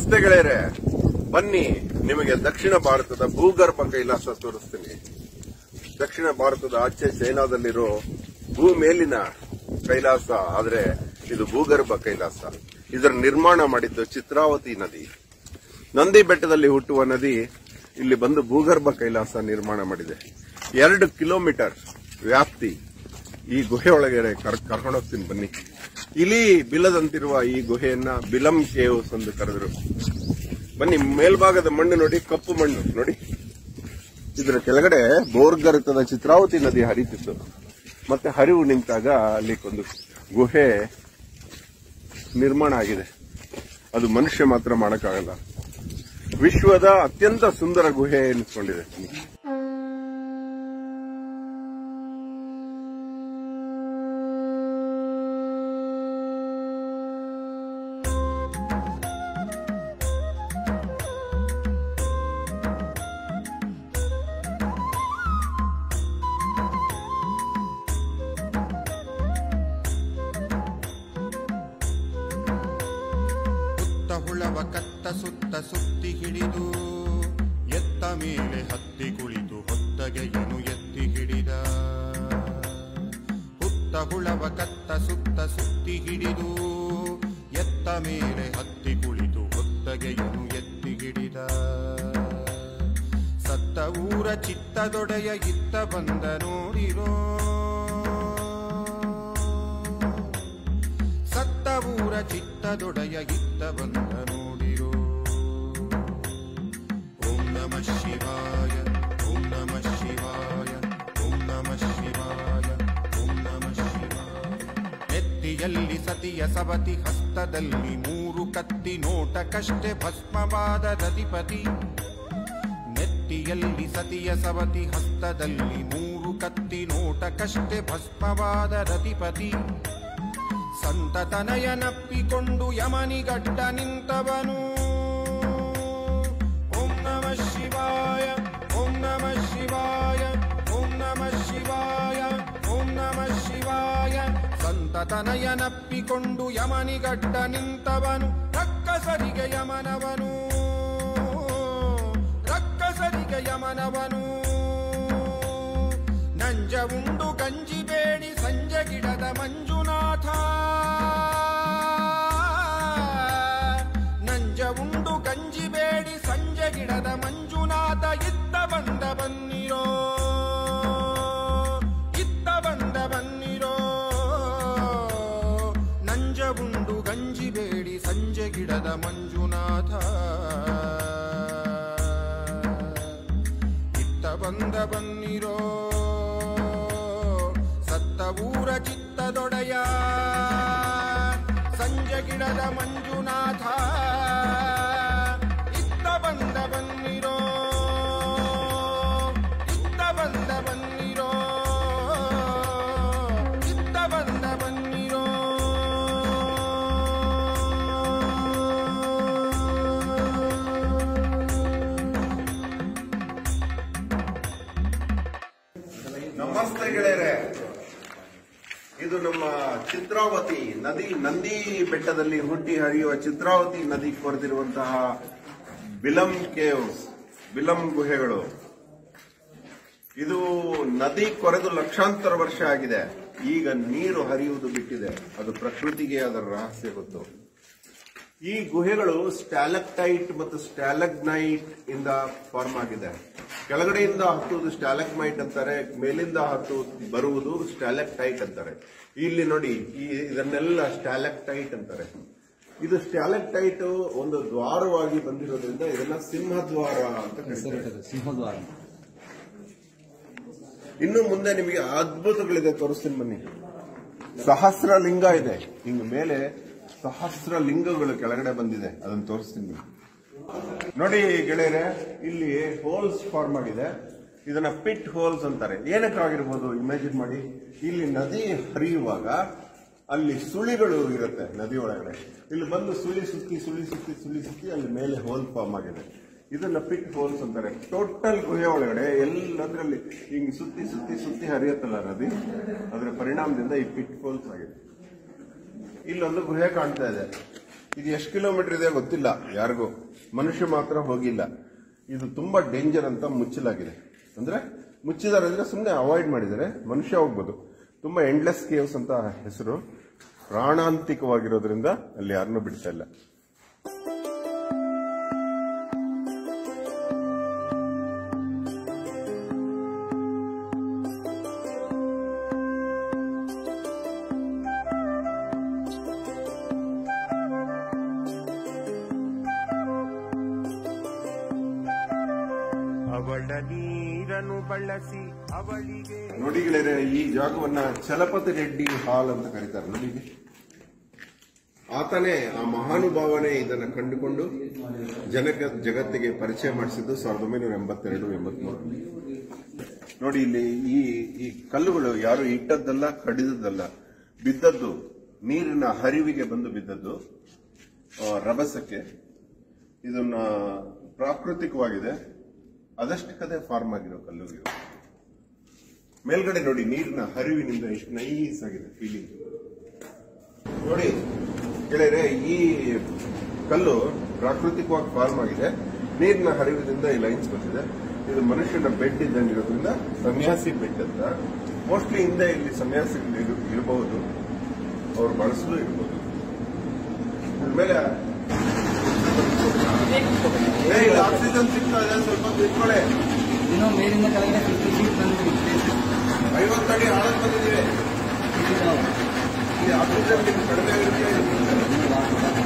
ನಮಸ್ತೆ ಗೆಳೆಯರೆ ಬನ್ನಿ ನಿಮಗೆ ದಕ್ಷಿಣ ಭಾರತದ ಭೂಗರ್ಭ ಕೈಲಾಸ ತೋರಿಸ್ತೀನಿ ದಕ್ಷಿಣ ಭಾರತದ ಆಚೆ ಚೈನಾದಲ್ಲಿರೋ ಭೂ ಮೇಲಿನ ಕೈಲಾಸ ಆದ್ರೆ ಇದು ಭೂಗರ್ಭ ಕೈಲಾಸ ಇದರ ನಿರ್ಮಾಣ ಮಾಡಿದ್ದು ಚಿತ್ರಾವತಿ ನದಿ ನಂದಿ ಬೆಟ್ಟದಲ್ಲಿ ಹುಟ್ಟುವ ನದಿ ಇಲ್ಲಿ ಬಂದು ಭೂಗರ್ಭ ಕೈಲಾಸ ನಿರ್ಮಾಣ ಮಾಡಿದೆ ಎರಡು ಕಿಲೋಮೀಟರ್ ವ್ಯಾಪ್ತಿ ಈ ಗುಹೆ ಒಳಗೆ ಕರ್ಕೊಂಡು ಹೋಗ್ತೀನಿ ಬನ್ನಿ ಇಲಿ ಬಿಲದಂತಿರುವ ಈ ಗುಹೆಯನ್ನ ಬಿಲಂ ಕೇವ್ಸ್ ಎಂದು ಕರೆದರು ಬನ್ನಿ ಮೇಲ್ಭಾಗದ ಮಣ್ಣು ನೋಡಿ ಕಪ್ಪು ಮಣ್ಣು ನೋಡಿ ಇದರ ಕೆಳಗಡೆ ಬೋರ್ಗರಿತದ ಚಿತ್ರಾವತಿ ನದಿ ಹರಿತಿತ್ತು ಮತ್ತೆ ಹರಿವು ನಿಂತಾಗ ಅಲ್ಲಿ ಒಂದು ಗುಹೆ ನಿರ್ಮಾಣ ಆಗಿದೆ ಅದು ಮನುಷ್ಯ ಮಾತ್ರ ಮಾಡಕ್ಕಾಗಲ್ಲ ವಿಶ್ವದ ಅತ್ಯಂತ ಸುಂದರ ಗುಹೆ ಎನಿಸ್ಕೊಂಡಿದೆ ಸುತ್ತ ಹುಳವ ಕತ್ತ ಸುತ್ತ ಸುತ್ತಿ ಹಿಡಿದು ಎತ್ತ ಮೇಲೆ ಹತ್ತಿ ಕುಳಿತು ಹೊತ್ತಗೆಯನು ಎತ್ತಿ ಹಿಡಿದ ಹುತ್ತ ಹುಳವ ಕತ್ತ ಸುತ್ತ ಸುತ್ತಿ ಹಿಡಿದು ಎತ್ತ ಮೇಲೆ ಹತ್ತಿ ಕುಳಿತು ಹೊತ್ತಗೆಯನು ಎತ್ತಿ ಹಿಡಿದ ಸತ್ತ ಊರ ಚಿತ್ತದೊಡೆಯ ಇತ್ತ ಬಂದ ನೋಡಿರೋ ಸತ್ತ ಊರ ಚಿತ್ತದೊಡೆಯ ಇತ್ತ ಬಂದ ನೋಡಿರೋ ಓಂ ನಮ ಶಿವಾಯ ಓಂ ನಮ ಶಿವಾಯ ಓಂ ನಮ ಶಿವಾಯ ಓಂ ನಮ ಶಿವಾಯ ನೆತ್ತಿಯಲ್ಲಿ ಸತಿಯ ಸವತಿ ಹಸ್ತದಲ್ಲಿ ಮೂರು ಕತ್ತಿ ನೋಟಕ್ಕಷ್ಟೇ ಭಸ್ಮವಾದ ರತಿಪತಿ ನೆತ್ತಿಯಲ್ಲಿ ಸತಿಯ ಸವತಿ ಹಸ್ತದಲ್ಲಿ ಮೂರು ಕತ್ತಿ ನೋಟಕ್ಕಷ್ಟೇ ಭಸ್ಮವಾದ ರತಿಪತಿ ಸಂತತನಯನಪ್ಪಿಕೊಂಡು ಯಮನಿಗಡ್ಡ ನಿಂತವನು ಓಂ ನಮ ಶಿವಾಯ ಓಂ ನಮ ಶಿವಾಯ ಓಂ ನಮ ಶಿವಾಯ ಓಂ ನಮ ಶಿವಾಯ ಸಂತತನಯನಪ್ಪಿಕೊಂಡು ಯಮನಿಗಡ್ಡ ನಿಂತವನು ರಕ್ಕಸರಿಗೆ ಯಮನವನು ರಕ್ಕಸರಿಗೆ ಯಮನವನು ನಂಜ ಉಂಡು ಗಂಜಿ ಬೇಡಿ ಸಂಜೆ ಗಿಡದ ಮಂಜುನಾಥ ನಂಜ ಉಂಡು ಗಂಜಿ ಬೇಡಿ ಸಂಜೆ ಗಿಡದ ಮಂಜುನಾಥ ಇತ್ತ ಬಂದ ಬನ್ನಿರೋ ಇತ್ತ ಬಂದ ಬನ್ನಿರೋ ನಂಜ ಉಂಡು ಗಂಜಿ ಬೇಡಿ ಸಂಜೆ ಗಿಡದ ಮಂಜುನಾಥ ಇತ್ತ ಬಂದ ಬನ್ನಿರೋ ಸತ್ತ ಊರ ಚಿತ್ತದೊಡೆಯ ಸಂಜೆ ಗಿಡದ ಮಂಜುನಾಥ ಇತ್ತ ಬಂದ ಬನ್ನಿರೋ ಇತ್ತ ಬಂದ ಬನ್ನಿರೋ ಇತ್ತ ಬಂದ ಬನ್ನಿರೋ ನಮಸ್ತೆ ಗೆಳೆಯರೆ ಇದು ನಮ್ಮ ಚಿತ್ರಾವತಿ ನದಿ ನಂದಿ ಬೆಟ್ಟದಲ್ಲಿ ಹುಟ್ಟಿ ಹರಿಯುವ ಚಿತ್ರಾವತಿ ನದಿ ಕೊರೆದಿರುವಂತಹ ಬಿಲಂ ಕೇವ್ಸ್ ಬಿಲಂ ಗುಹೆಗಳು ಇದು ನದಿ ಕೊರೆದು ಲಕ್ಷಾಂತರ ವರ್ಷ ಆಗಿದೆ ಈಗ ನೀರು ಹರಿಯುವುದು ಬಿಟ್ಟಿದೆ ಅದು ಪ್ರಕೃತಿಗೆ ಅದರ ರಹಸ್ಯ ಗೊತ್ತು ಈ ಗುಹೆಗಳು ಸ್ಟ್ಯಾಲಕ್ಟೈಟ್ ಮತ್ತು ಸ್ಟ್ಯಾಲಗ್ನೈಟ್ ಇಂದ ಫಾರ್ಮ್ ಆಗಿದೆ ಕೆಳಗಡೆಯಿಂದ ಹತ್ತುವುದು ಸ್ಟ್ಯಾಲಕ್ಮೈಟ್ ಅಂತಾರೆ ಮೇಲಿಂದ ಹತ್ತು ಬರುವುದು ಸ್ಟ್ಯಾಲಕ್ಟೈಟ್ ಅಂತಾರೆ ಇಲ್ಲಿ ನೋಡಿ ಈ ಇದನ್ನೆಲ್ಲ ಸ್ಟ್ಯಾಲಕ್ಟೈಟ್ ಅಂತಾರೆ ಇದು ಸ್ಟ್ಯಾಲಕ್ಟೈಟ್ ಒಂದು ದ್ವಾರವಾಗಿ ಬಂದಿರೋದ್ರಿಂದ ಇದನ್ನ ಸಿಂಹದ್ವಾರ ಅಂತ ಕರೀತಾರೆ ಸಿಂಹದ್ವಾರ ಇನ್ನು ಮುಂದೆ ನಿಮಗೆ ಅದ್ಭುತಗಳಿದೆ ತೋರಿಸ್ತೀನಿ ಬನ್ನಿ ಸಹಸ್ರ ಲಿಂಗ ಇದೆ ಹಿಂಗ ಮೇಲೆ ಸಹಸ್ರ ಲಿಂಗಗಳು ಕೆಳಗಡೆ ಬಂದಿದೆ ಅದನ್ನ ತೋರಿಸ್ತೀನಿ ಬನ್ನಿ. ನೋಡಿ ಗೆಳೆಯರೆ ಇಲ್ಲಿ ಹೋಲ್ಸ್ ಫಾರ್ಮ್ ಆಗಿದೆ ಇದನ್ನ ಪಿಟ್ ಹೋಲ್ಸ್ ಅಂತಾರೆ ಏನಕ್ಕಾಗಿರ್ಬೋದು ಇಮ್ಯಾಜಿನ್ ಮಾಡಿ ಇಲ್ಲಿ ನದಿ ಹರಿಯುವಾಗ ಅಲ್ಲಿ ಸುಳಿಗಳು ಇರುತ್ತೆ ನದಿ ಒಳಗಡೆ ಇಲ್ಲಿ ಬಂದು ಸುಳಿ ಸುತ್ತಿ ಸುಳಿ ಸುತ್ತಿ ಸುಳಿ ಸುತ್ತಿ ಅಲ್ಲಿ ಮೇಲೆ ಹೋಲ್ ಫಾರ್ಮ್ ಆಗಿದೆ ಇದನ್ನ ಪಿಟ್ ಹೋಲ್ಸ್ ಅಂತಾರೆ ಟೋಟಲ್ ಗುಹೆ ಒಳಗಡೆ ಎಲ್ಲದರಲ್ಲಿ ಹಿಂಗ್ ಸುತ್ತಿ ಸುತ್ತಿ ಸುತ್ತಿ ಹರಿಯುತ್ತಲ್ಲ ನದಿ ಅದರ ಪರಿಣಾಮದಿಂದ ಈ ಪಿಟ್ ಹೋಲ್ಸ್ ಆಗಿದೆ ಇಲ್ಲೊಂದು ಗುಹೆ ಕಾಣ್ತಾ ಇದೆ ಇದು ಎಷ್ಟು ಕಿಲೋಮೀಟರ್ ಇದೆ ಗೊತ್ತಿಲ್ಲ ಯಾರಿಗೂ ಮನುಷ್ಯ ಮಾತ್ರ ಹೋಗಿಲ್ಲ ಇದು ತುಂಬಾ ಡೇಂಜರ್ ಅಂತ ಮುಚ್ಚಲಾಗಿದೆ ಅಂದ್ರೆ ಮುಚ್ಚಿದಾರೆ ಅಂದ್ರೆ ಸುಮ್ಮನೆ ಅವಾಯ್ಡ್ ಮಾಡಿದ್ದಾರೆ ಮನುಷ್ಯ ಹೋಗ್ಬೋದು ತುಂಬಾ ಎಂಡ್ಲೆಸ್ ಕೇವ್ಸ್ ಅಂತ ಹೆಸರು ಪ್ರಾಣಾಂತಿಕವಾಗಿರೋದ್ರಿಂದ ಅಲ್ಲಿ ಯಾರನ್ನೂ ಬಿಡ್ತಾ ಇಲ್ಲ ಅವಳ ನೀರನ್ನು ಬಳಸಿ ಅವಳಿಗೆ ನೋಡಿ ಗೆಳೆಯರೆ, ಈ ಜಾಗವನ್ನ ಚಲಪತಿ ರೆಡ್ಡಿ ಹಾಲ್ ಅಂತ ಕರೀತಾರೆ ನೋಡಿ ಇಲ್ಲಿ. ಆತನೇ ಆ ಮಹಾನುಭಾವನೆ ಇದನ್ನ ಕಂಡುಕೊಂಡು ಜನಕ ಜಗತ್ತಿಗೆ ಪರಿಚಯ ಮಾಡಿಸಿದ್ದು ಸಾವಿರದ ಒಂಬೈನೂರ ಎಂಬತ್ತೆರಡು ಎಂಬತ್ಮೂರು ನೋಡಿ ಇಲ್ಲಿ ಈ ಈ ಕಲ್ಲುಗಳು ಯಾರು ಇಟ್ಟದ್ದಲ್ಲ ಕಡಿದದ್ದಲ್ಲ ಬಿದ್ದದ್ದು ನೀರಿನ ಹರಿವಿಗೆ ಬಂದು ಬಿದ್ದದ್ದು ಆ, ರಭಸಕ್ಕೆ ಇದನ್ನ ಪ್ರಾಕೃತಿಕವಾಗಿದೆ ಅದಷ್ಟಕ್ಕದೇ ಫಾರ್ಮ್ ಆಗಿರೋ ಕಲ್ಲುಗಳು ಮೇಲ್ಗಡೆ ನೋಡಿ ನೀರಿನ ಹರಿವಿನಿಂದ ಎಷ್ಟು ನೈಸ್ ಆಗಿದೆ ಫೀಲಿಂಗ್ ನೋಡಿ ಗೆಳೆಯರೆ ಈ ಕಲ್ಲು ಪ್ರಾಕೃತಿಕವಾಗಿ ಫಾರ್ಮ್ ಆಗಿದೆ ನೀರಿನ ಹರಿವಿನಿಂದ ಈ ಲೈನ್ಸ್ ಬಂದಿದೆ ಇದು ಮನುಷ್ಯನ ಬೆಡ್ ಇದ್ದಂಗಿರೋದ್ರಿಂದ ಸನ್ಯಾಸಿ ಬೆಡ್ ಅಂತ ಮೋಸ್ಟ್ಲಿ ಹಿಂದೆ ಇಲ್ಲಿ ಸನ್ಯಾಸಿಗಳು ಇರು- ಇರಬಹುದು ಅವ್ರು ಬಳಸಲು ಇರಬಹುದು ಆಮೇಲೆ ಏ, ಇಲ್ಲಿ ಆಕ್ಸಿಜನ್ ಸಿಗ್ತಾ ಇದೆ ಸ್ವಲ್ಪ ತಿಳ್ಕೊಳ್ಳಿ ಇನ್ನು ಮೇಲಿಂದ ಕೆಳಗಡೆ ಫಿಫ್ಟಿ ಫೀಟ್ ಬಂದ್ಬಿಡಿ ಐವತ್ತಡಿ ಆಳಕ್ಕೆ ಬಂದಿದ್ದೀವಿ ಇಲ್ಲಿ ಆಕ್ಸಿಜನ್ ನಿಮ್ಗೆ ಕಡಿಮೆ ಇರುತ್ತೆ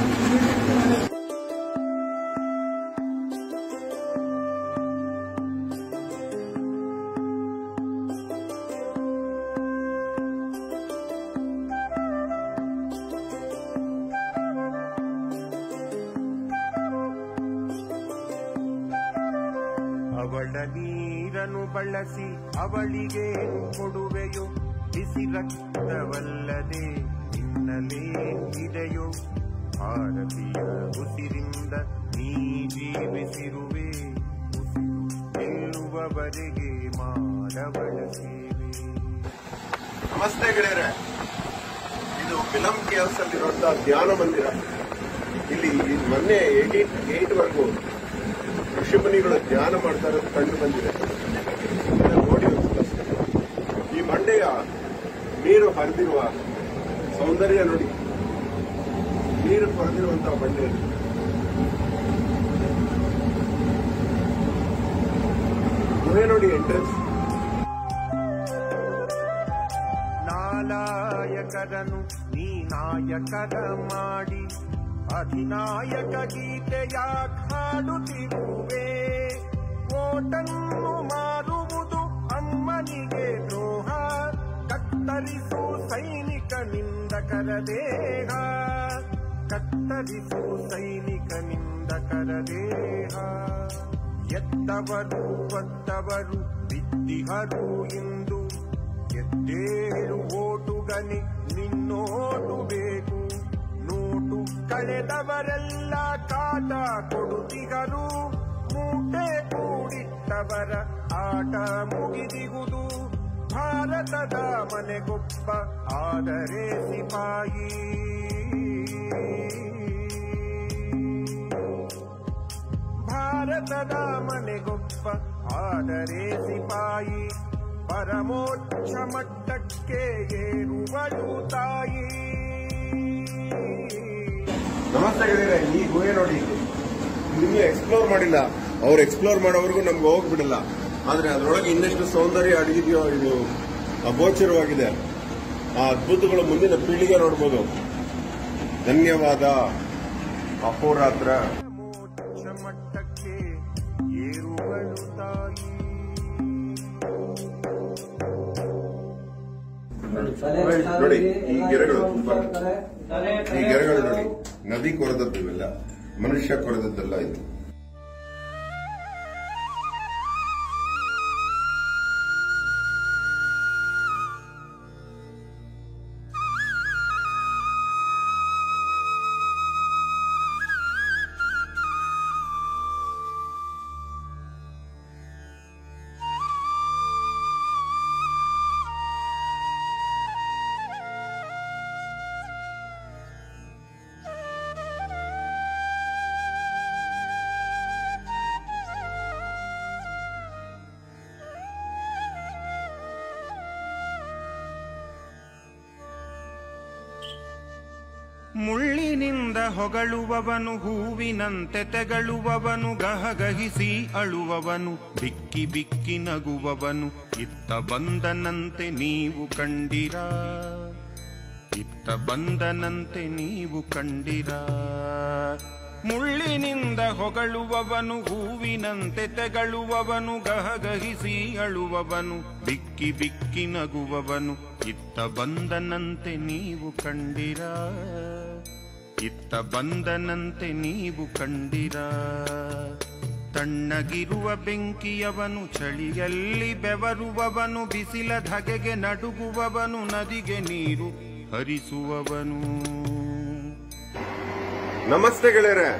ಅವಳ ನೀರನ್ನು ಬಳಸಿ ಅವಳಿಗೆ ಕೊಡುವೆಯೋ ಬಿಸಿ ರಕ್ತವಲ್ಲದೆ ಹಿನ್ನಲೇ ಇದೆಯೋ ಭಾರತೀಯ ಉಸಿರಿಂದ ನೀ ಜೀವಿಸಿರುವೆ ಉಸಿರು ನಿಲ್ಲುವವರೆಗೆ ಮಾಡವಳ ಸೇವೆ ನಮಸ್ತೆ ಗೆಳೆಯರೆ ಇದು ಫಿಲಂ ಕೇವ್ಸ್ ಅಲ್ಲಿರುವಂತಹ ಧ್ಯಾನ ಮಂದಿರ ಇಲ್ಲಿ ಈ ಮೊನ್ನೆ ಏಯ್ಟೀನ್ ಏಟ್ ವರೆಗೂ ಋಷಿಮುನಿಗಳು ಧ್ಯಾನ ಮಾಡ್ತಾ ಇರೋದು ಕಂಡು ಬಂದಿದೆ ಇದನ್ನ ನೋಡಿ ಒಂದ್ಸಲ. ಈ ಬಂಡೆಯ ನೀರು ಹರಿದಿರುವ ಸೌಂದರ್ಯ ನೋಡಿ ನೀರು ಹೊರದಿರುವಂತಹ ಬಂಡೆ ಇದು. ಗುಹೆ ನೋಡಿ ಎಂಟ್ರೆನ್ಸ್ ನಾಲಾಯಕರನು ನೀ ನಾಯಕರ ಮಾಡಿ ಅಧಿನಾಯಕ ಗೀತೆಯ ಹಾಡುತ್ತಿರುವೆ ಓಟನ್ನು ಮಾರುವುದು ಅಮ್ಮನಿಗೆ ದ್ರೋಹ ಕತ್ತರಿಸು ಸೈನಿಕನಿಂದ ಕರದೇಹ ಕತ್ತರಿಸು ಸೈನಿಕನಿಂದ ಕರದೇಹ ಎದ್ದವರು ಒದ್ದವರು ಬಿದ್ದಿಹರು ಇಂದು ಎದ್ದೇಳು ಓಟುಗನಿ ನಿನ್ನೋಟು ಬೇಕು ನೋಟು ಕಳೆದವರೆಲ್ಲ ಕಾಟ ಕೊಡುತ್ತಿಗರು ಮೂಟೆ ಕೂಡಿಟ್ಟವರ ಆಟ ಮುಗಿದಿಗುದು ಭಾರತದ ಮನೆಗೊಬ್ಬ ಆದರೆ ಸಿಪಾಯಿ ಭಾರತದ ಮನೆಗೊಬ್ಬ ಆದರೆ ಸಿಪಾಯಿ ಪರಮೋಚ್ಚ ಮಟ್ಟಕ್ಕೆ ಏರುವಳು ತಾಯಿ ನಮಸ್ತೆ ಗೆಳೆಯರೆ ಈ ಗುಹೆ ನೋಡಿ ಇಲ್ಲಿ ನಿಮಗೆ ಎಕ್ಸ್ಪ್ಲೋರ್ ಮಾಡಿಲ್ಲ ಅವ್ರು ಎಕ್ಸ್ಪ್ಲೋರ್ ಮಾಡೋವರೆಗೂ ನಮ್ಗೆ ಹೋಗ್ಬಿಡಲ್ಲ ಆದ್ರೆ ಅದರೊಳಗೆ ಇನ್ನೆಷ್ಟು ಸೌಂದರ್ಯ ಅಡಗಿದೆಯೋ ಇದು ಅಗೋಚರವಾಗಿದೆ ಆ ಅದ್ಭುತಗಳು ಮುಂದಿನ ಪೀಳಿಗೆ ನೋಡ್ಬೋದು ಧನ್ಯವಾದ ಅಹೋರಾತ್ರ ಪರಮೋಚ್ಚ ಮಟ್ಟಕ್ಕೆ ಏರುವಳು ತಾಯಿ ನೋಡಿ ಈ ಗೆರೆಗಳು ತುಂಬಾ ಈ ಗೆರೆಗಳು ನೋಡಿ ನದಿ ಕೊರೆದದ್ದು ಇವೆಲ್ಲ ಮನುಷ್ಯ ಕೊರೆದದ್ದಲ್ಲ ಇದು ಮುಳ್ಳಿನಿಂದ ಹೊಗಳುವವನು ಹೂವಿನಂತೆ ತೆಗಳುವವನು ಗಹಗಹಿಸಿ ಅಳುವವನು ಬಿಕ್ಕಿ ಬಿಕ್ಕಿ ನಗುವವನು ಇತ್ತ ಬಂದನಂತೆ ನೀವು ಕಂಡಿರ ಇತ್ತ ಬಂದನಂತೆ ನೀವು ಕಂಡಿರ ಮುಳ್ಳಿನಿಂದ ಹೊಗಳುವವನು ಹೂವಿನಂತೆ ತೆಗಳುವವನು ಗಹಗಹಿಸಿ ಅಳುವವನು ಬಿಕ್ಕಿ ಬಿಕ್ಕಿ ನಗುವವನು ಇತ್ತ ಬಂದನಂತೆ ನೀವು ಕಂಡಿರ ಇತ್ತ ಬಂದನಂತೆ ನೀವು ಕಂಡಿರ ತಣ್ಣಗಿರುವ ಬೆಂಕಿಯವನು ಚಳಿಯಲ್ಲಿ ಬೆವರುವವನು ಬಿಸಿಲ ಧಗೆಗೆ ನಡುಗುವವನು ನದಿಗೆ ನೀರು ಹರಿಸುವವನು ನಮಸ್ತೆ ಗೆಳೆಯರೆ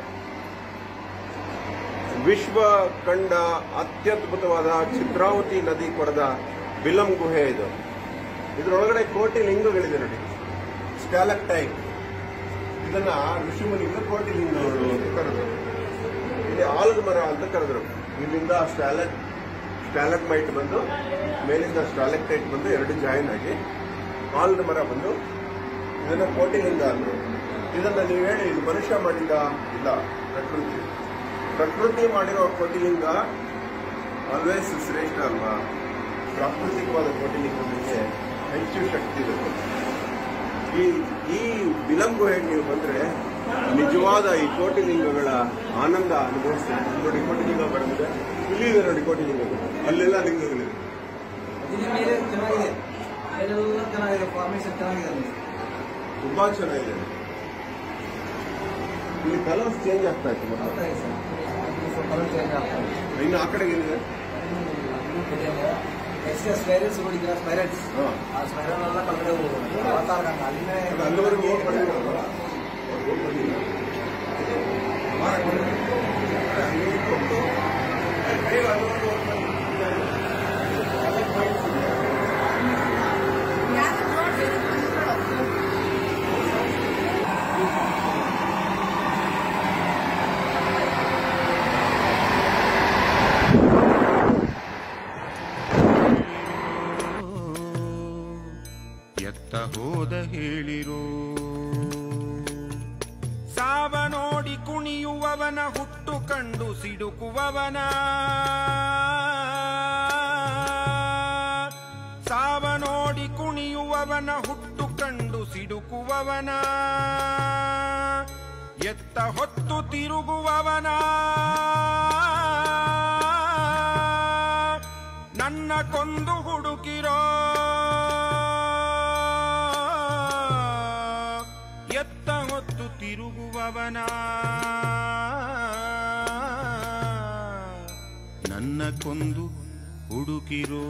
ವಿಶ್ವ ಕಂಡ ಅತ್ಯದ್ಭುತವಾದ ಚಿತ್ರಾವತಿ ನದಿ ಕೊಡದ ಬಿಲಂ ಗುಹೆ ಇದು ಇದರೊಳಗಡೆ ಕೋಟಿ ಲಿಂಗಗಳಿದೆ ನೋಡಿ ಸ್ಟ್ಯಾಲಕ್ಟೈಟ್ ಇದನ್ನ ಋಷಿಮುನಿಗಳು ಕೋಟಿ ಲಿಂಗಗಳು ಅಂತ ಕರೆದ್ರು ಇಲ್ಲಿ ಆಲದ ಮರ ಅಂತ ಕರೆದ್ರು ಇಲ್ಲಿಂದ ಸ್ಟ್ಯಾಲಕ್ ಸ್ಟ್ಯಾಲಕ್ ಮೈಟ್ ಬಂದು ಮೇಲಿಂದ ಸ್ಟ್ಯಾಲಕ್ಟೈಟ್ ಬಂದು ಎರಡು ಜಾಯಿನ್ ಆಗಿ ಆಲದ ಮರ ಬಂದು ಇದನ್ನ ಕೋಟಿಲಿಂಗ ಅಂದ್ರು ಇದನ್ನ ನೀವು ಹೇಳಿ ಇದು ಮನುಷ್ಯ ಮಾಡಿದ ಇಲ್ಲ ಪ್ರಕೃತಿ ಪ್ರಕೃತಿ ಮಾಡಿರೋ ಕೋಟಿಲಿಂಗ ಆಲ್ವೇಸ್ ಶ್ರೇಷ್ಠ ಅಲ್ವಾ ಪ್ರಾಕೃತಿಕವಾದ ಕೋಟಿಲಿಂಗಕ್ಕೆ ಹೆಚ್ಚು ಶಕ್ತಿ ಇರುತ್ತೆ ಈ ಈ ವಿಲಂಬು ಹೇಗೆ ನೀವು ಬಂದ್ರೆ ನಿಜವಾದ ಈ ಕೋಟಿಲಿಂಗಗಳ ಆನಂದ ಅನುಭವಿಸ್ತಾರೆ ನೋಡಿ ಕೋಟಿಲಿಂಗ ಬರೆದಿದೆ ಇಲ್ಲಿ ಇದೆ ನೋಡಿ ಕೋಟಿಲಿಂಗಗಳು ಅಲ್ಲೆಲ್ಲ ಲಿಂಗಗಳಿವೆ ഇതിന് മേലെ ಚೆನ್ನಾಗಿದೆ ಮೇಲೆಲ್ಲ ಚೆನ್ನಾಗಿದೆ ಫಾರ್ಮೇಶನ್ ಚೆನ್ನಾಗಿದೆ ಅಲ್ಲಿ. ತುಂಬಾ ಚೆನ್ನಾಗಿದೆ ಇಲ್ಲಿ ಕಲರ್ಸ್ ಚೇಂಜ್ ಆಗ್ತಾ ಇತ್ತು ಮತ್ತೆ. ಆಗ್ತಾ ಇದೆ ಸರ್. ಇದು ಸ್ವಲ್ಪ colour change ಆಗ್ತಾ ಇದೆ. ಇನ್ನು ಆ ಕಡೆಗೆ ಏನಿದೆ Next spirals ನೋಡಿದ್ದೀರಾ ಸ್ಪೈರಲ್ಸ್ ಹಾ. ಆ ಸ್ಪೈರಲ್ ಎಲ್ಲ ಕೆಳಗಡೆ ಹೋಗೋದು ವಾತಾವರಣ ಅಲ್ಲಿಂದ ಅದು ಅಲ್ಲಿವರೆಗೂ ಹೋಗಿ ಬಂದಿದ್ದೀರಲ್ವಾ? ಹೋಗಿ ಬಂದಿಲ್ಲ. ಬೇಗ ಅಲ್ಲಿವರೆಗೂ ಹೋಗಿ ಬಂದಿದ್ದೀರಾ? ಎತ್ತ ಹೋದ ಹೇಳಿರೋ ಸಾವ ನೋಡಿ ಕುಣಿಯುವವನ ಹುಟ್ಟು ಕಂಡು ಸಿಡುಕುವವನ ಸಾವ ನೋಡಿ ಕುಣಿಯುವವನ ಹುಟ್ಟು ಕಂಡು ಸಿಡುಕುವವನ ಎತ್ತ ಹೊತ್ತು ತಿರುಗುವವನ ನನ್ನ ಕೊಂದು ಹುಡುಕಿರೋ ಎತ್ತ ಹೊತ್ತು ತಿರುಗುವವನ ನನ್ನ ಕೊಂದು ಹುಡುಕಿರೋ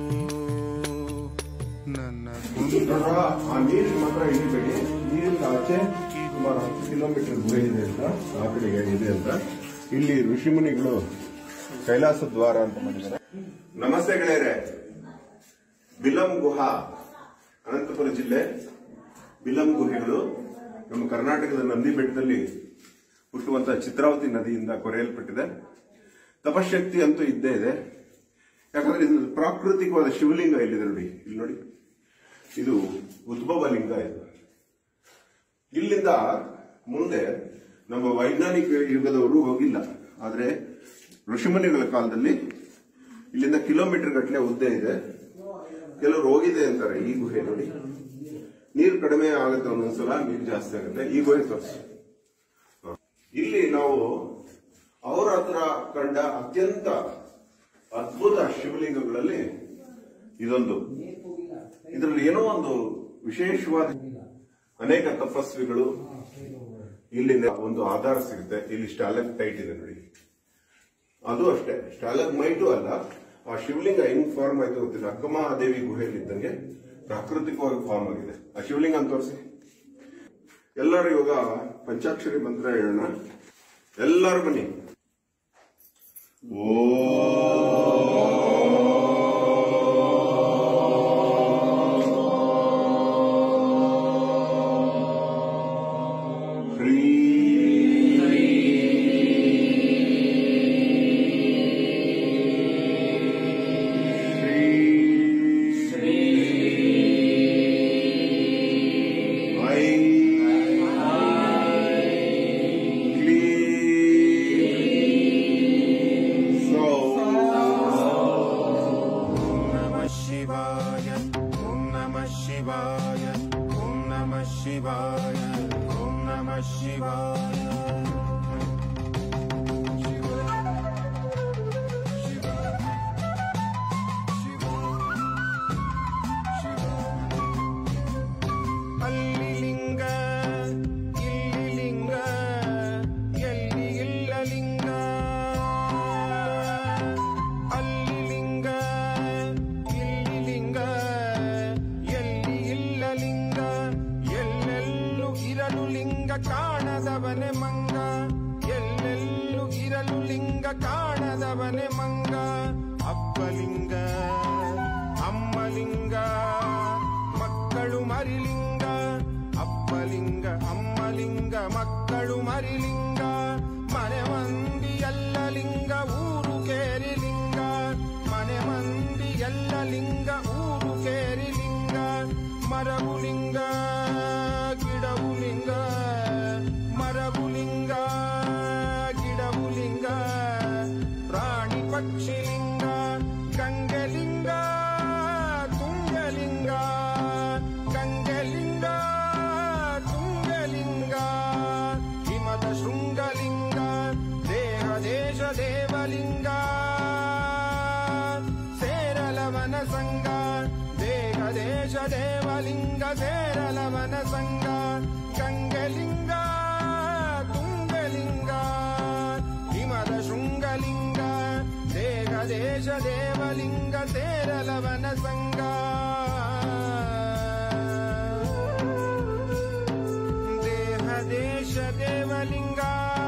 ನನ್ನ ಕೊಂದು ನೋಡ್ರಾ, ಆ ನೀರು ಮಾತ್ರ ಇಳಿಬೇಡಿ ನೀರಿಂದ ಆಚೆ ಸುಮಾರು ಹತ್ತು ಕಿಲೋಮೀಟರ್ ಗುಹೆ ಇದೆ ಅಂತ ಆ ಕಡೆಗೆ ಇದೆ ಅಂತ ಇಲ್ಲಿ ಋಷಿಮುನಿಗಳು ಕೈಲಾಸ ದ್ವಾರ ಅಂತ ಮಾಡಿದ್ದಾರೆ ನಮಸ್ತೆ ಗೆಳೆಯರೆ ಬಿಲಂ ಗುಹಾ ಅನಂತಪುರ ಜಿಲ್ಲೆ ಬಿಲಂ ಗುಹೆಗಳು ನಮ್ಮ ಕರ್ನಾಟಕದ ನಂದಿ ಬೆಟ್ಟದಲ್ಲಿ ಹುಟ್ಟುವಂತಹ ಚಿತ್ರಾವತಿ ನದಿಯಿಂದ ಕೊರೆಯಲ್ಪಟ್ಟಿದೆ ತಪಶಕ್ತಿ ಅಂತೂ ಇದ್ದೇ ಇದೆ ಯಾಕಂದ್ರೆ ಇದು ಪ್ರಾಕೃತಿಕವಾದ ಶಿವಲಿಂಗ ಇಲ್ಲಿದೆ ನೋಡಿ ಇಲ್ಲಿ ನೋಡಿ ಇದು ಉದ್ಭವ ಲಿಂಗ ಇದು ಇಲ್ಲಿಂದ ಮುಂದೆ ನಮ್ಮ ವೈಜ್ಞಾನಿಕ ಯುಗದವರು ಹೋಗಿಲ್ಲ ಆದ್ರೆ ಋಷಿಮುನಿಗಳ ಕಾಲದಲ್ಲಿ ಇಲ್ಲಿಂದ ಕಿಲೋಮೀಟರ್ ಗಟ್ಟಲೆ ಉದ್ದ ಇದೆ ಕೆಲವರು ಹೋಗಿದೆ ಅಂತಾರೆ ಈ ಗುಹೆ ನೋಡಿ ನೀರು ಕಡಿಮೆ ಆಗುತ್ತೆ ಒಂದೊಂದ್ಸಲ ನೀರು ಜಾಸ್ತಿ ಆಗುತ್ತೆ ಈ ಗುಹೆ ತೋರಿಸಿ ಇಲ್ಲಿ ನಾವು ಅವರ ಹತ್ರ ಕಂಡ ಅತ್ಯಂತ ಅದ್ಭುತ ಶಿವಲಿಂಗಗಳಲ್ಲಿ ಇದೊಂದು ಇದರಲ್ಲಿ ಏನೋ ಒಂದು ವಿಶೇಷವಾದ ಅನೇಕ ತಪಸ್ವಿಗಳು ಇಲ್ಲಿಂದ ಒಂದು ಆಧಾರ ಸಿಗುತ್ತೆ ಇಲ್ಲಿ ಸ್ಟಾಲಕ್ ಟೈಟ್ ಇದೆ ನೋಡಿ ಅದು ಅಷ್ಟೇ ಸ್ಟಾಲಕ್ ಮೈಟು ಅಲ್ಲ ಆ ಶಿವಲಿಂಗ ಹೆಂಗ್ ಫಾರ್ಮ್ ಆಯ್ತು ಗೊತ್ತಿಲ್ಲ ಅಕ್ಕಮಹಾದೇವಿ ಗುಹೆಯಲ್ಲಿ ಇದ್ದಂಗೆ ಪ್ರಾಕೃತಿಕವಾಗಿ ಫಾರ್ಮ್ ಆಗಿದೆ ಆ ಶಿವಲಿಂಗ ಅಂತ ತೋರಿಸಿ ಎಲ್ಲರೂ ಇವಾಗ ಪಂಚಾಕ್ಷರಿ ಮಂತ್ರ ಹೇಳೋಣ ಎಲ್ಲರೂ ಬನ್ನಿ ಓ ಶ್ರೀ ಲಿಂಗ ಕಾಣದವನೆ ಮಂಗ ಅಪ್ಪಲಿಂಗ ಅಮ್ಮಲಿಂಗ ಮಕ್ಕಳು ಮರಿಲಿಂಗ ಅಪ್ಪಲಿಂಗ ಅಮ್ಮಲಿಂಗ ಮಕ್ಕಳು ಮರಿಲಿಂಗ ಮನೆ ಮಂದಿ ಎಲ್ಲ ಲಿಂಗ ಊರು ಕೇರಿ ಲಿಂಗ ಮನೆ ಮಂದಿ ಎಲ್ಲ ಲಿಂಗ ಊರು ಕೇರಿ ಲಿಂಗ ಮರವು ಲಿಂಗ ಗಿಡವು ಲಿಂಗ ಮರವು ಲಿಂಗ ಗಿಡವು ಲಿಂಗ ಪ್ರಾಣಿ ಪಕ್ಷಿ ಲಿಂಗ ಗಂಗೆಲಿಂಗ ತುಂಗಲಿಂಗ ಗಂಗೆಲಿಂಗ ತುಂಗಲಿಂಗ ಹಿಮದ ಶೃಂಗಲಿಂಗ ದೇಹ ದೇಶ ದೇವಲಿಂಗ ಸೇರಲವನ ಸಂಗ ದೇಹ ದೇಶ ದೇವಲಿಂಗ ಸೇರಲವನ ಸಂಗ ಗಂಗೆಲಿಂಗ ತುಂಗಲಿಂಗ ಹಿಮದ ಶೃಂಗಲಿಂಗ ದೇಹ ದೇಶ ದೇವಲಿಂಗ ಸೇರಲವನ ಸಂಗ ದೇಹ ದೇಶ ದೇವಲಿಂಗ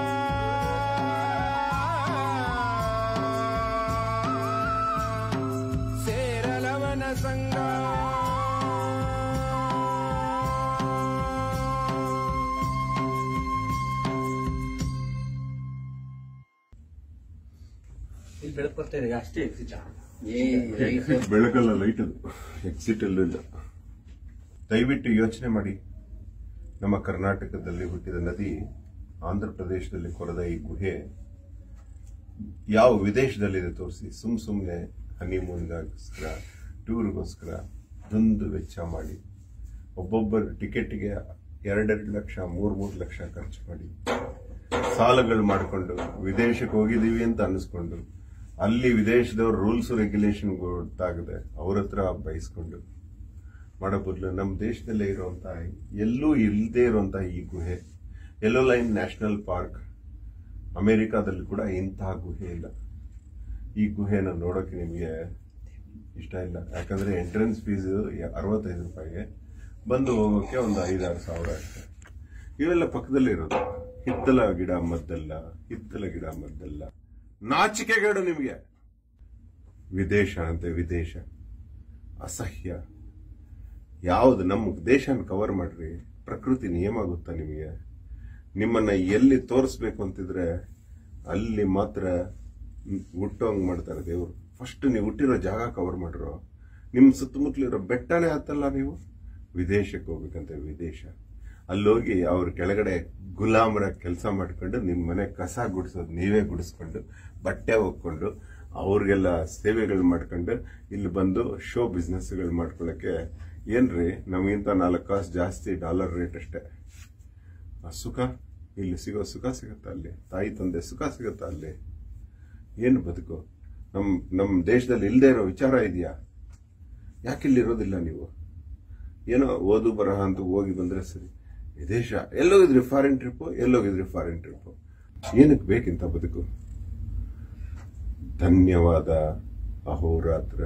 ಸೇರಲವನ ಸಂಗ ಇಲ್ಲಿ ಬೆಳಕು ಬರ್ತಾ ಇದೆ ಅಷ್ಟೇ ಎಕ್ಸಿಟ್ ಎಕ್ಸಿಟ್ ಬೆಳಕಲ್ಲ ಲೈಟ್ ಅದು ಎಕ್ಸಿಟ್ ಅಲ್ಲೂ ಇಲ್ಲ ದಯವಿಟ್ಟು ಯೋಚನೆ ಮಾಡಿ ನಮ್ಮ ಕರ್ನಾಟಕದಲ್ಲಿ ಹುಟ್ಟಿದ ನದಿ ಆಂಧ್ರ ಪ್ರದೇಶದಲ್ಲಿ ಕೊರೆದ ಈ ಗುಹೆ ಯಾವ ವಿದೇಶದಲ್ಲಿದೆ ತೋರಿಸಿ ಸುಮ್ ಸುಮ್ಮನೆ ಹನಿಮೂನ್ಗೋಸ್ಕರ ಟೂರ್ಗೋಸ್ಕರ ದುಂದು ವೆಚ್ಚ ಮಾಡಿ ಒಬ್ಬೊಬ್ಬರ ಟಿಕೆಟ್ಗೆ ಎರಡೆರಡು ಲಕ್ಷ ಮೂರ್ ಮೂರು ಲಕ್ಷ ಖರ್ಚು ಮಾಡಿ ಸಾಲಗಳು ಮಾಡಿಕೊಂಡು ವಿದೇಶಕ್ಕೆ ಹೋಗಿದೀವಿ ಅಂತ ಅನ್ನಿಸ್ಕೊಂಡು ಅಲ್ಲಿ ವಿದೇಶದವ್ರ ರೂಲ್ಸ್ ರೆಗ್ಯುಲೇಷನ್ ಗೊತ್ತಾಗದೆ ಅವ್ರ ಹತ್ರ ಬಯಸ್ಕೊಂಡು ಮಾಡೋ ಬದಲು ನಮ್ಮ ದೇಶದಲ್ಲೇ ಇರುವಂತಹ ಎಲ್ಲೂ ಇಲ್ಲದೆ ಇರುವಂತಹ ಈ ಗುಹೆ ಯೆಲ್ಲೋ ಲೈನ್ ನ್ಯಾಷನಲ್ ಪಾರ್ಕ್ ಅಮೆರಿಕಾದಲ್ಲಿ ಕೂಡ ಇಂತಹ ಗುಹೆ ಇಲ್ಲ ಈ ಗುಹೆನ ನೋಡೋಕೆ ನಿಮಗೆ ಇಷ್ಟ ಇಲ್ಲ ಯಾಕಂದ್ರೆ ಎಂಟ್ರೆನ್ಸ್ ಫೀಸ್ ಅರವತ್ತೈದು ರೂಪಾಯಿಗೆ ಬಂದು ಹೋಗೋಕೆ ಒಂದು ಐದಾರು ಸಾವಿರ ಅಷ್ಟೇ ಇವೆಲ್ಲ ಪಕ್ಕದಲ್ಲೇ ಇರೋದು ಹಿತ್ತಲ ಗಿಡ ಮದ್ದಲ್ಲ ಹಿತ್ತಲ ಗಿಡ ಮದ್ದಲ್ಲ ನಾಚಿಕೆಗೇಡು ನಿಮಗೆ ವಿದೇಶ ಅಂತೆ ವಿದೇಶ ಅಸಹ್ಯ ಯಾವ್ದು ನಮ್ಮ ದೇಶನ ಕವರ್ ಮಾಡ್ರಿ ಪ್ರಕೃತಿ ನಿಯಮ ಗೊತ್ತಾ ನಿಮಗೆ ನಿಮ್ಮನ್ನ ಎಲ್ಲಿ ತೋರಿಸ್ಬೇಕು ಅಂತಿದ್ರೆ ಅಲ್ಲಿ ಮಾತ್ರ ಹುಟ್ಟೋಂಗ್ ಮಾಡ್ತಾರೆ ದೇವರು ಫಸ್ಟ್ ನೀವು ಹುಟ್ಟಿರೋ ಜಾಗ ಕವರ್ ಮಾಡ್ರು ನಿಮ್ ಸುತ್ತಮುತ್ತಲಿರೋ ಬೆಟ್ಟನೇ ಹತ್ತಲ್ಲ ನೀವು ವಿದೇಶಕ್ಕೆ ಹೋಗ್ಬೇಕಂತೆ ವಿದೇಶ ಅಲ್ಲೋಗಿ ಅವ್ರ ಕೆಳಗಡೆ ಗುಲಾಮರ ಕೆಲಸ ಮಾಡ್ಕೊಂಡು ನಿಮ್ ಮನೆ ಕಸ ಗುಡಿಸೋದು ನೀವೇ ಗುಡಿಸ್ಕೊಂಡು ಬಟ್ಟೆ ಹೋಗ್ಕೊಂಡು ಅವ್ರಿಗೆಲ್ಲ ಸೇವೆಗಳು ಮಾಡ್ಕೊಂಡು ಇಲ್ಲಿ ಬಂದು ಶೋ ಬಿಸ್ನೆಸ್ಗಳು ಮಾಡ್ಕೊಳ್ಳಕ್ಕೆ ಏನ್ರಿ ನಮಗಿಂತ ನಾಲ್ಕು ಕಾಸು ಜಾಸ್ತಿ ಡಾಲರ್ ರೇಟ್ ಅಷ್ಟೇ ಆ ಸುಖ ಇಲ್ಲಿ ಸಿಗೋ ಸುಖ ಸಿಗುತ್ತಾ ಅಲ್ಲಿ ತಾಯಿ ತಂದೆ ಸುಖ ಸಿಗುತ್ತಾ ಅಲ್ಲಿ ಏನು ಬದುಕು ನಮ್ ನಮ್ ದೇಶದಲ್ಲಿ ಇಲ್ಲದೆ ಇರೋ ವಿಚಾರ ಇದೆಯಾ ಯಾಕೆ ಇಲ್ಲಿ ಇರೋದಿಲ್ಲ ನೀವು ಏನೋ ಓದು ಬರಹ ಅಂತ ಹೋಗಿ ಬಂದ್ರೆ ಸರಿ ವಿದೇಶ ಎಲ್ಲೋಗಿದ್ರಿ ಫಾರಿನ್ ಟ್ರಿಪ್ ಎಲ್ಲೋಗಿದ್ರಿ ಫಾರಿನ್ ಟ್ರಿಪ್ ಏನಕ್ಕೆ ಬೇಕಿಂತ ಬದುಕು ಧನ್ಯವಾದ ಅಹೋರಾತ್ರ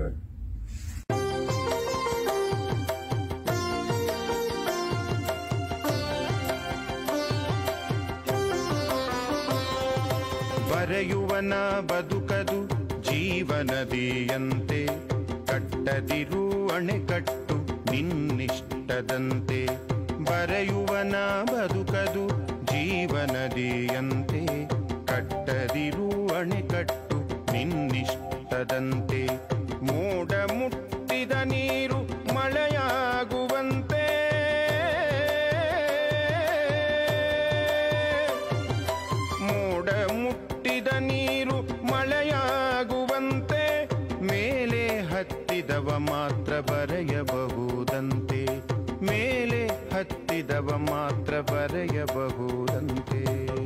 ಬರೆಯುವನ ಬದುಕದು ಜೀವನದಿಯಂತೆ ಕಟ್ಟದಿರು ಅಣೆಕಟ್ಟು ನಿನ್ನಿಷ್ಟದಂತೆ ಬರೆಯುವನ ಬದುಕದು ಜೀವನದಿಯಂತೆ ಕಟ್ಟದಿರು ಅಣೆಕಟ್ಟು ನಿನ್ನಿಷ್ಟದಂತೆ ಮೋಡ ಮುಟ್ಟಿದ ನೀರು ಮಳೆಯಾಗುವಂತೆ ಮೋಡ ಮುಟ್ಟಿದ ನೀರು ಮಳೆಯಾಗುವಂತೆ ಮೇಲೆ ಹತ್ತಿದವ ಮಾತ್ರ ಬರೆಯಬಹುದಂತೆ ಮೇಲೆ ಹತ್ತಿದವ ಮಾತ್ರ ಬರೆಯಬಹುದಂತೆ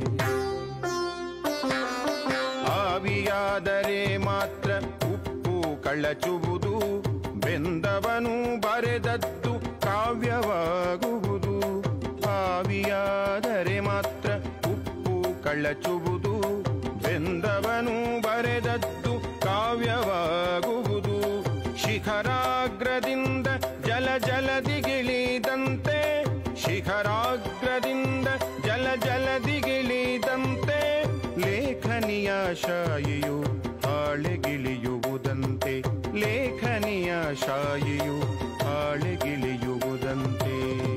ಆವಿಯಾದರೆ ಮಾತ್ರ ಉಪ್ಪು ಕಳಚುವುದು ಬೆಂದವನು ಬರೆದದ್ದು ಕಾವ್ಯವಾಗುವುದು ಆವಿಯಾದರೆ ಮಾತ್ರ ಉಪ್ಪು ಕಳಚುವುದು ಬೆಂದವನು ಬರೆದದ್ದು ಕಾವ್ಯವಾಗುವುದು ಶಿಖರಾಗ್ರದಿಂದ ಜಲ ಜಲದಿಗಿಳಿದಂತೆ ಶಿಖರಾಗ್ರದಿಂದ ಜಲ ಜಲದಿಗಿಳಿದಂತೆ ಲೇಖನಿಯ ಶಾಯಿಯು ಹಾಳೆಗಿಳಿಯುವುದಂತೆ ಲೇಖನಿಯ ಶಾಯಿಯು ಹಾಳೆಗಿಳಿಯುವುದಂತೆ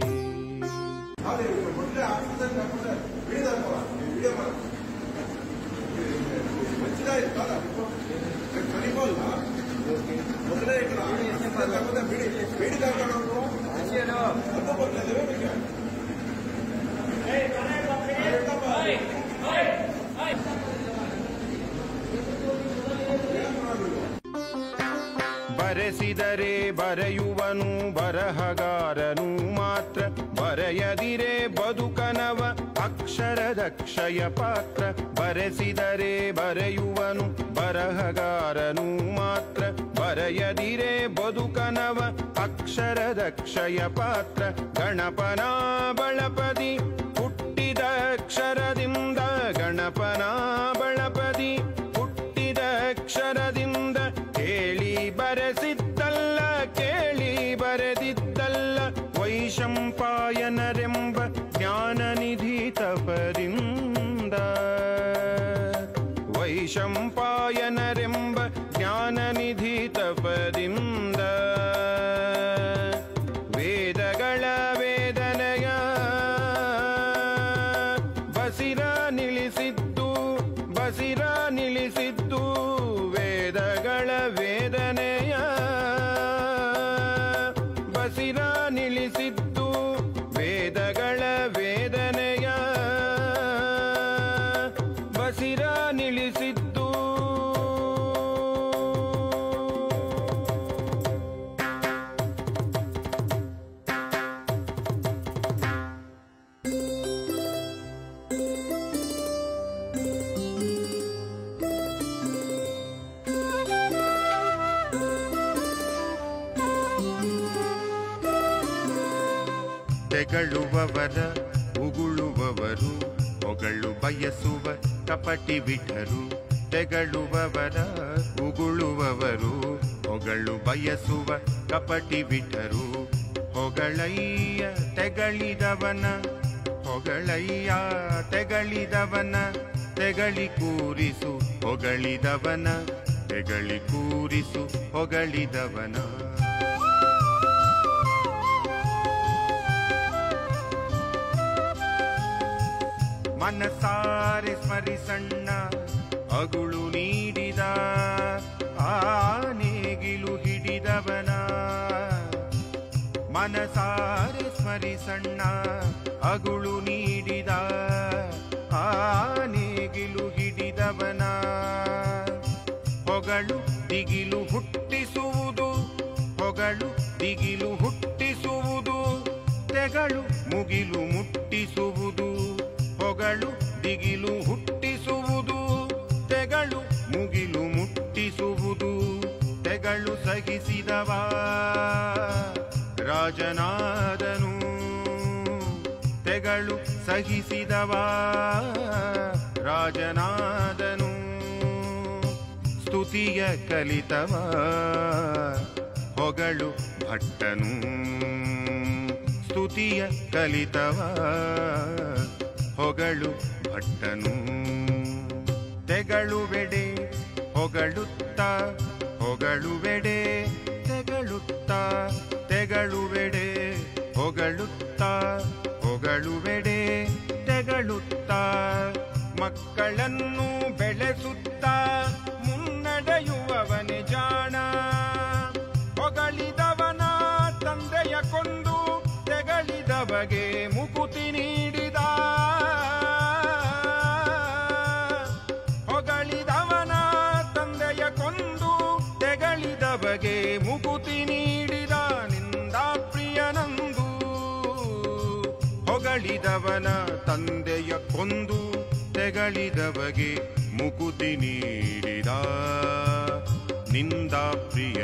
ಬರೆಸಿದರೆ ಬರೆಯುವನು ಬರಹಗಾರನು ಮಾತ್ರ ಬರೆಯದಿರೆ ಬದುಕನವ ಅಕ್ಷರದಕ್ಷಯ ಪಾತ್ರ ಬರೆಸಿದರೆ ಬರೆಯುವನು ಬರಹಗಾರನು ಮಾತ್ರ ಬರೆಯದಿರೆ ಬದುಕನವ ಅಕ್ಷರದಕ್ಷಯ ಪಾತ್ರ ಗಣಪನ ಬಳಪದಿ ಹುಟ್ಟಿದ ಅಕ್ಷರದಿಂದ ಗಣಪನ ಬಳಪದಿ ಹುಟ್ಟಿದ ಅಕ್ಷರದಿಂದ ಕೇಳಿ ಬರೆಸಿದ್ದಲ್ಲ ಕೇಳಿ ಬರೆದಿದ್ದಲ್ಲ ವೈಶಂಪಾಯನರೆಂಬ ಜ್ಞಾನನಿಧಿ ತಪರಿಂದ ವೈಶಂಪಾಯನರೆಂಬ ಜ್ಞಾನನಿಧಿ ತಪದಿಂದ ವೇದಗಳ ವೇದನೆಯ ಬಸಿರ ನಿಲ್ಲಿಸಿದ್ದು ಬಸಿರ ನಿಲ್ಲಿಸಿದ್ದು ವೇದಗಳ ವೇದನೆಯ ಬಸಿರ ನಿಲ್ಲಿಸಿದ್ದು ವೇದಗಳ ವೇದನೆಯ ಬಸಿರ ನಿಲ್ಲಿಸಿದ್ದು ತೆಗಳುವವರ ಉಗುಳುವವರು ಹೊಗಳು ಬಯಸುವ ಕಪಟಿ ಬಿಠರು ತೆಗಳುವವರ ಉಗುಳುವವರು ಹೊಗಳು ಬಯಸುವ ಕಪಟಿ ಬಿಠರು ಹೊಗಳಯ್ಯ ತೆಗಳಿದವನ ಹೊಗಳಯ್ಯ ತೆಗಳಿದವನ ತೆಗಳಿ ಕೂರಿಸು ಹೊಗಳಿದವನ ತೆಗಳಿ ಕೂರಿಸು ಹೊಗಳಿದವನ ಮನಸಾರೆ ಸ್ಮರಿಸಣ್ಣ ಅಗುಳು ನೀಡಿದ ಆನೆಗಿಲು ಹಿಡಿದವನ ಮನಸಾರೆ ಸ್ಮರಿಸಣ್ಣ ಅಗುಳು ನೀಡಿದ ಆನೆಗಿಲು ಹಿಡಿದವನ ಹೊಗಳು ದಿಗಿಲು ಹುಟ್ಟಿಸುವುದು ಹೊಗಳು ದಿಗಿಲು ಹುಟ್ಟಿಸುವುದು ತೆಗಳು ಮುಗಿಲು ಮುಟ್ಟಿಸುವುದು ಹೊಗಳು ದಿಗಿಲು ಹುಟ್ಟಿಸುವುದು ತೆಗಳು ಮುಗಿಲು ಮುಟ್ಟಿಸುವುದು ತೆಗಳು ಸಹಿಸಿದವ ರಾಜನಾದನು ತೆಗಳು ಸಹಿಸಿದವ ರಾಜನಾದನು ಸ್ತುತಿಯ ಕಲಿತವ ಹೊಗಳು ಭಟ್ಟನು ಸ್ತುತಿಯ ಕಲಿತವ ಹೊಗಳು ಭಟ್ಟನು ತೆಗಳುವೆಡೆ ಹೊಗಳುತ್ತ ಹೊಗಳುವೆಡೆ ತೆಗಳುತ್ತ ತೆಗಳುವೆಡೆ ಹೊಗಳುತ್ತ ಹೊಗಳುವೆಡೆ ತೆಗಳುತ್ತ ಮಕ್ಕಳನ್ನು ಬೆಳೆಸುತ್ತ ಮುನ್ನಡೆಯುವವನೆ ಜಾಣ ಹೊಗಳಿದವನ ತಂದೆಯ ಕೊಂದು ತೆಗಳಿದವಗೆ ಮುಕುತಿ ನೀಡಿದ ಹೊಗಳಿದವನ ತಂದೆಯ ಕೊಂದು ತೆಗಳಿದವಗೆ ಮುಕುತಿ ನೀಡಿದ ನಿಂದ ಪ್ರಿಯನಂದು ಹೊಗಳಿದವನ ತಂದೆಯ ಕೊಂದು ತೆಗಳಿದವಗೆ ಮುಕುತಿ ನೀಡಿದ ನಿಂದ ಪ್ರಿಯ